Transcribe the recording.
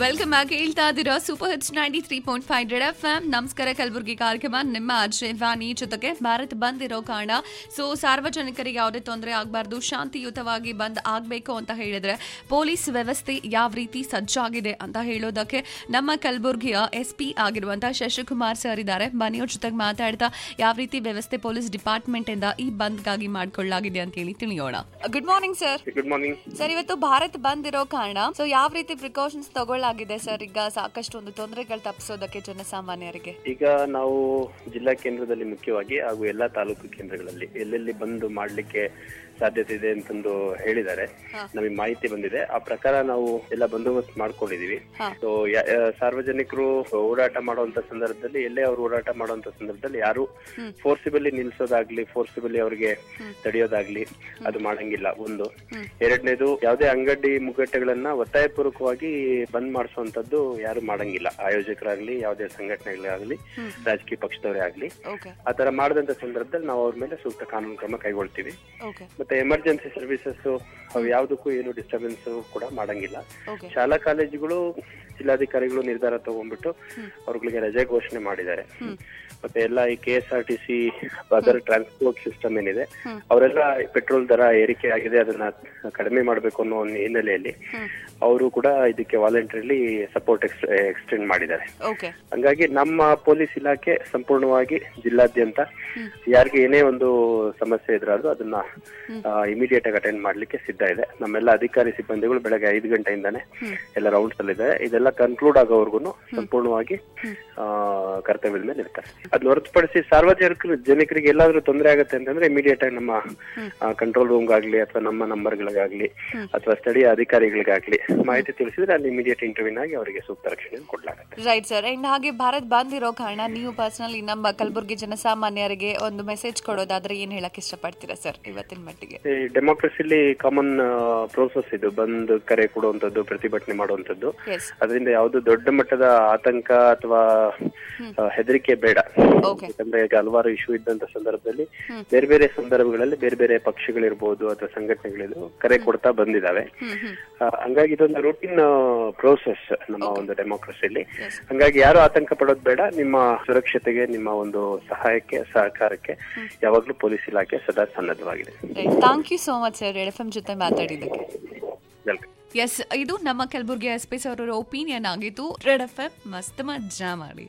Welcome back ಹೇಳ್ತಾ ಇದ್ದೀರಾ super hits ninety three point five red F M ನಮಸ್ಕಾರ ಕಲಬುರಗಿ ಕಾರ್ಯಕ್ರಮ ನಿಮ್ಮ ಅಜಯ್ ವಾಣಿ ಜೊತೆಗೆ ಭಾರತ್ ಬಂದ್ ಇರೋ ಕಾರಣ ಸೊ ಸಾರ್ವಜನಿಕರಿಗೆ ಯಾವುದೇ ತೊಂದರೆ ಆಗಬಾರ್ದು ಶಾಂತಿಯುತವಾಗಿ ಬಂದ್ ಆಗಬೇಕು ಅಂತ ಹೇಳಿದ್ರೆ ಪೊಲೀಸ್ ವ್ಯವಸ್ಥೆ ಯಾವ ರೀತಿ ಸಜ್ಜಾಗಿದೆ ಅಂತ ಹೇಳೋದಕ್ಕೆ ನಮ್ಮ ಕಲಬುರಗಿಯ ಎಸ್ ಪಿ ಆಗಿರುವಂತಹ ಶಶಿಕುಮಾರ್ ಸರ್ ಇದ್ದಾರೆ ಬನ್ನಿ ಅವ್ರ ಜೊತೆಗೆ ಮಾತಾಡ್ತಾ ಯಾವ ರೀತಿ ವ್ಯವಸ್ಥೆ ಪೊಲೀಸ್ ಡಿಪಾರ್ಟ್ಮೆಂಟ್ ಇಂದ ಈ ಬಂದ್ಗಾಗಿ ಮಾಡ್ಕೊಳ್ಳಲಾಗಿದೆ ಅಂತ ಹೇಳಿ ತಿಳಿಯೋಣ good morning sir good morning sir ಇವತ್ತು ಭಾರತ್ ಬಂದ್ ಇರೋ ಕಾರಣ ಸೊ ಯಾವ ರೀತಿ ಪ್ರಿಕಾಷನ್ಸ್ ತಗೊಳ್ಳಾಗಿದೆ ಸರ್ ಈಗ ಸಾಕಷ್ಟು ಒಂದು ತೊಂದರೆಗಳು ತಪ್ಪಿಸೋದಕ್ಕೆ ಜನಸಾಮಾನ್ಯರಿಗೆ ಈಗ ನಾವು ಜಿಲ್ಲಾ ಕೇಂದ್ರದಲ್ಲಿ ಮುಖ್ಯವಾಗಿ ಹಾಗೂ ಎಲ್ಲಾ ತಾಲೂಕು ಕೇಂದ್ರಗಳಲ್ಲಿ ಎಲ್ಲೆಲ್ಲಿ ಬಂದು ಮಾಡ್ಲಿಕ್ಕೆ ಸಾಧ್ಯತೆ ಇದೆ ಅಂತಂದು ಹೇಳಿದ್ದಾರೆ ನಮಗೆ ಮಾಹಿತಿ ಬಂದಿದೆ ಆ ಪ್ರಕಾರ ನಾವು ಎಲ್ಲ ಬಂದೋಬಸ್ತ್ ಮಾಡ್ಕೊಂಡಿದೀವಿ ಹಾ. ಸೊ ಸಾರ್ವಜನಿಕರು ಓಡಾಟ ಮಾಡುವಂತ ಸಂದರ್ಭದಲ್ಲಿ ಎಲ್ಲೇ ಅವರು ಓಡಾಟ ಮಾಡುವಂತ ಸಂದರ್ಭದಲ್ಲಿ ಯಾರು ಫೋರ್ಸಿಬಲಿ ನಿಲ್ಸೋದಾಗ್ಲಿ ಫೋರ್ಸಿಬಲಿ ಅವ್ರಿಗೆ ತಡೆಯೋದಾಗ್ಲಿ ಅದು ಮಾಡಂಗಿಲ್ಲ ಒಂದು ಎರಡನೇದು ಯಾವುದೇ ಅಂಗಡಿ ಮುಗ್ಗಟ್ಟೆಗಳನ್ನ ಒತ್ತಾಯಪೂರ್ವಕವಾಗಿ ಬಂದ್ ಮಾಡಿಸುವಂತದ್ದು ಯಾರು ಮಾಡಂಗಿಲ್ಲ ಆಯೋಜಕರಾಗ್ಲಿ ಯಾವುದೇ ಸಂಘಟನೆಗಳಾಗ್ಲಿ ರಾಜಕೀಯ ಪಕ್ಷದವರೇ ಆಗ್ಲಿ ಓಕೆ ಆ ತರ ಮಾಡದಂತ ಸಂದರ್ಭದಲ್ಲಿ ನಾವು ಅವ್ರ ಮೇಲೆ ಸೂಕ್ತ ಕಾನೂನು ಕ್ರಮ ಕೈಗೊಳ್ತೀವಿ ಓಕೆ ಮತ್ತೆ ಎಮರ್ಜೆನ್ಸಿ ಸರ್ವಿಸಸ್ ಅವು ಯಾವುದಕ್ಕೂ ಏನು ಡಿಸ್ಟರ್ಬೆನ್ಸ್ ಕೂಡ ಮಾಡಂಗಿಲ್ಲ ಓಕೆ ಶಾಲಾ ಕಾಲೇಜುಗಳು ಜಿಲ್ಲಾಧಿಕಾರಿಗಳು ನಿರ್ಧಾರ ತಗೊಂಡ್ಬಿಟ್ಟು ಅವ್ರಗಳಿಗೆ ರಜೆ ಘೋಷಣೆ ಮಾಡಿದ್ದಾರೆ ಮತ್ತೆ ಎಲ್ಲ ಈ K S R T C other transport system ಏನಿದೆ ಅವರೆಲ್ಲ ಪೆಟ್ರೋಲ್ ದರ ಏರಿಕೆ ಆಗಿದೆ ಅದನ್ನ ಕಡಿಮೆ ಮಾಡಬೇಕು ಅನ್ನೋ ಒಂದು ಹಿನ್ನೆಲೆಯಲ್ಲಿ ಅವರು ಕೂಡ ಇದಕ್ಕೆ ವಾಲಂಟರಿಲಿ ಸಪೋರ್ಟ್ ಎಕ್ಸ್ಟೆಂಡ್ ಮಾಡಿದ್ದಾರೆ ಓಕೆ ಹಂಗಾಗಿ ನಮ್ಮ ಪೊಲೀಸ್ ಇಲಾಖೆ ಸಂಪೂರ್ಣವಾಗಿ ಜಿಲ್ಲಾದ್ಯಂತ ಯಾರಿಗೆ ಏನೇ ಒಂದು ಸಮಸ್ಯೆ ಎದುರಾದ್ರೂ ಅದನ್ನ ಇಮಿಡಿಯೇಟ್ ಆಗಿ ಅಟೆಂಡ್ ಮಾಡ್ಲಿಕ್ಕೆ ಸಿದ್ಧ ಇದೆ ನಮ್ಮೆಲ್ಲ ಅಧಿಕಾರಿ ಸಿಬ್ಬಂದಿಗಳು ಬೆಳಗ್ಗೆ ಐದು ಗಂಟೆಯಿಂದಾನೆ ಎಲ್ಲ ರೌಂಡ್ಸ್ ಅಲ್ಲಿದ್ದಾರೆ ಇದೆಲ್ಲ ಕನ್ಕ್ಲೂಡ್ ಆಗೋವರೆಗೂ ಸಂಪೂರ್ಣವಾಗಿ ಆ, ಕರ್ತವ್ಯದ ಮೇಲೆ ಇರ್ತಾರೆ ಅದನ್ನ ಹೊರತುಪಡಿಸಿ ಸಾರ್ವಜನಿಕರು ಜನಕರಿಗೆ ಎಲ್ಲಾದ್ರೂ ತೊಂದರೆ ಆಗುತ್ತೆ ಅಂತಂದ್ರೆ ಇಮಿಡಿಯೇಟ್ ಆಗಿ ನಮ್ಮ ಕಂಟ್ರೋಲ್ ರೂಮ್ಗಾಗ್ಲಿ ಅಥವಾ ನಮ್ಮ ನಂಬರ್ಗಳಿಗಾಗ್ಲಿ ಅಥವಾ ಸ್ಥಳೀಯ ಅಧಿಕಾರಿಗಳಿಗಾಗ್ಲಿ ಮಾಹಿತಿ ತಿಳಿಸಿದ್ರೆ ಅಲ್ಲಿ ಇಮಿಡಿಯೇಟ್ ಇಂಟರ್ವ್ಯೂನ್ ಆಗಿ ಅವರಿಗೆ ಸೂಕ್ತ ರಕ್ಷಣೆ ಕೊಡ್ಲಾಗುತ್ತೆ ರೈಟ್ ಸರ್ ಅಂಡ್ ಹಾಗೆ ಭಾರತ್ ಬಂದ್ ಇರೋ ಕಾರಣ ನೀವು ಪರ್ಸನಲಿ ನಮ್ಮ ಕಲಬುರಗಿ ಜನಸಾಮಾನ್ಯರಿಗೆ ಒಂದು ಮೆಸೇಜ್ ಕೊಡೋದಾದ್ರೆ ಏನ್ ಹೇಳಕ್ ಇಷ್ಟಪಡ್ತೀರಾ ಸರ್ ಇವತ್ತಿನ ಮಟ್ಟಿಗೆ ಈ ಡೆಮೋಕ್ರಸಿಲಿ ಕಾಮನ್ ಪ್ರೋಸೆಸ್ ಇದು ಬಂದ್ ಕರೆ ಕೊಡುವಂತದ್ದು ಪ್ರತಿಭಟನೆ ಮಾಡುವಂತದ್ದು ಎಸ್ ಅದರಿಂದ ಯಾವುದು ದೊಡ್ಡ ಮಟ್ಟದ ಆತಂಕ ಅಥವಾ ಆ, ಹೆದರಿಕೆ ಬೇಡ ಓಕೆ ಯಾಕಂದ್ರೆ ಈಗ ಹಲವಾರು ಇಶ್ಯೂ ಇದ್ದಂತ ಸಂದರ್ಭದಲ್ಲಿ ಬೇರೆ ಬೇರೆ ಸಂದರ್ಭಗಳಲ್ಲಿ ಬೇರೆ ಬೇರೆ ಪಕ್ಷಗಳಿರ್ಬೋದು ಅಥವಾ ಸಂಘಟನೆಗಳಿದು ಕರೆ ಕೊಡ್ತಾ ಬಂದಿದಾವೆ ಹ್ಮ್ ಹ್ಮ್ ಆ, ಹಂಗಾಗಿ ಇದೊಂದು ರೂಟೀನ್ ಪ್ರೋಸೆಸ್ ನಮ್ಮ ಒಂದು ಡೆಮೋಕ್ರಸಿಲಿ Yes. ಹಂಗಾಗಿ ಯಾರು ಆತಂಕ ಪಡೋದು ಬೇಡ ನಿಮ್ಮ ಸುರಕ್ಷತೆಗೆ ನಿಮ್ಮ ಒಂದು ಸಹಾಯಕ್ಕೆ ಸಹಕಾರಕ್ಕೆ ಯಾವಾಗ್ಲೂ ಪೊಲೀಸ್ ಇಲಾಖೆ ಸದಾ ಸನ್ನದ್ಧವಾಗಿದೆ right thank you so much sir F M ಜೊತೆ ಮಾತಾಡಿದ್ದಕ್ಕೆ ವೆಲ್ಕಮ್ ಎಸ್ ಇದು ನಮ್ಮ ಕಲಬುರ್ಗಿ ಎಸ್ ಪಿ ಸರ್ ಅವರ ಒಪಿನಿಯನ್ ಆಗಿತ್ತು ರೆಡ್ ಎಫ್ ಎಂ ಮಸ್ತ್ ಮಜಾ ಮಾಡಿ